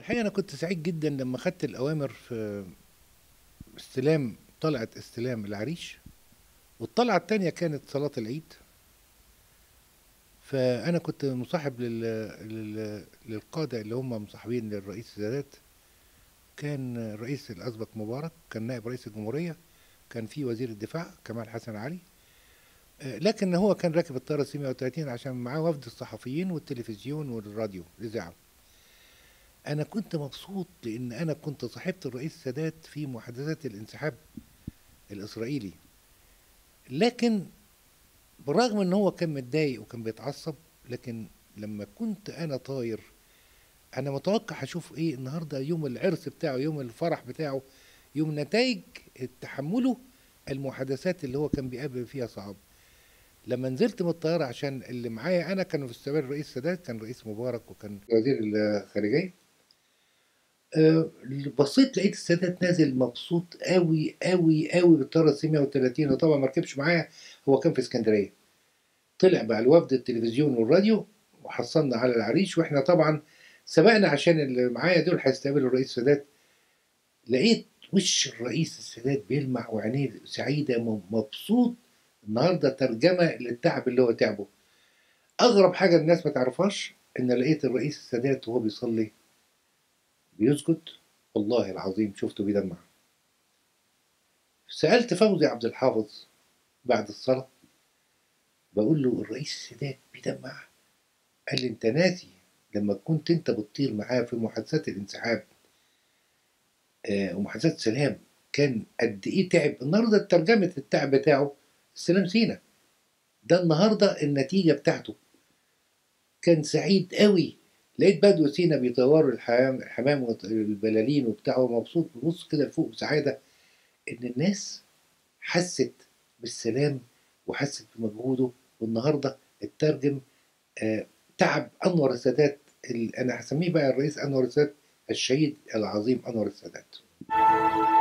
الحقيقة أنا كنت سعيد جدا لما خدت الأوامر في استلام طلعت استلام العريش والطلعة التانية كانت صلاة العيد فأنا كنت مصاحب لل... لل... للقادة اللي هم مصاحبين للرئيس السادات كان الرئيس الأسبق مبارك كان نائب رئيس الجمهورية كان في وزير الدفاع كمال حسن علي آه، لكن هو كان راكب الطيارة سي 130 عشان معاه وفد الصحفيين والتلفزيون والراديو الإذاعة أنا كنت مبسوط لأن أنا كنت صاحبت الرئيس السادات في محادثات الانسحاب الإسرائيلي لكن بالرغم ان هو كان متضايق وكان بيتعصب لكن لما كنت انا طاير انا متوقع هشوف ايه النهارده يوم العرس بتاعه يوم الفرح بتاعه يوم نتائج تحمله المحادثات اللي هو كان بيقابل فيها صعاب لما نزلت من الطياره عشان اللي معايا انا كانوا في استقبال الرئيس السادات كان رئيس مبارك وكان وزير الخارجيه أه بصيت لقيت السادات نازل مبسوط قوي قوي قوي بالطياره سي 130 وطبعا ما ركبش معايا هو كان في اسكندريه طلع بقى الوفد التلفزيون والراديو وحصلنا على العريش واحنا طبعا سبقنا عشان اللي معايا دول هيستقبلوا الرئيس السادات لقيت وش الرئيس السادات بيلمع وعينيه سعيده مبسوط النهارده ترجمه للتعب اللي هو تعبه اغرب حاجه الناس ما تعرفهاش ان لقيت الرئيس السادات وهو بيصلي بيسجد والله العظيم شفته بيدمع سألت فوزي عبد الحافظ بعد الصلاة بقول له الرئيس السادات بيدمع قال لي انت ناسي لما كنت انت بتطير معاه في محادثات الانسحاب آه ومحادثات السلام كان قد ايه تعب النهارده ترجمة التعب بتاعه السلام سينا ده النهارده النتيجة بتاعته كان سعيد قوي لقيت بدو سينا بيطوروا الحمام الحمام والبلالين وبتاعه مبسوط بيبص كده لفوق بسعاده ان الناس حست بالسلام وحست بمجهوده والنهارده اترجم آه تعب انور السادات انا هسميه بقى الرئيس انور السادات الشهيد العظيم انور السادات